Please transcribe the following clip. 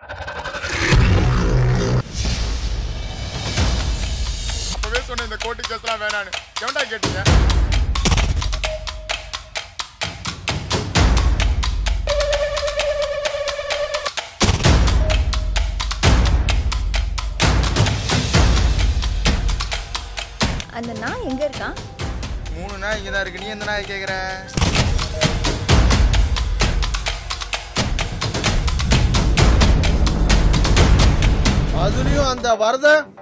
அப்பவே சொன்ன இந்த கோர்ட்டு கேஸ்லாம் வேணான்னு எவன்டா கேட்டீங்க அந்த நாய் எங்க இருக்கான் மூணு நாய் இங்கே தான் இருக்கு நீ எந்த நாய் கேட்குற அதுலயும் அந்த வரத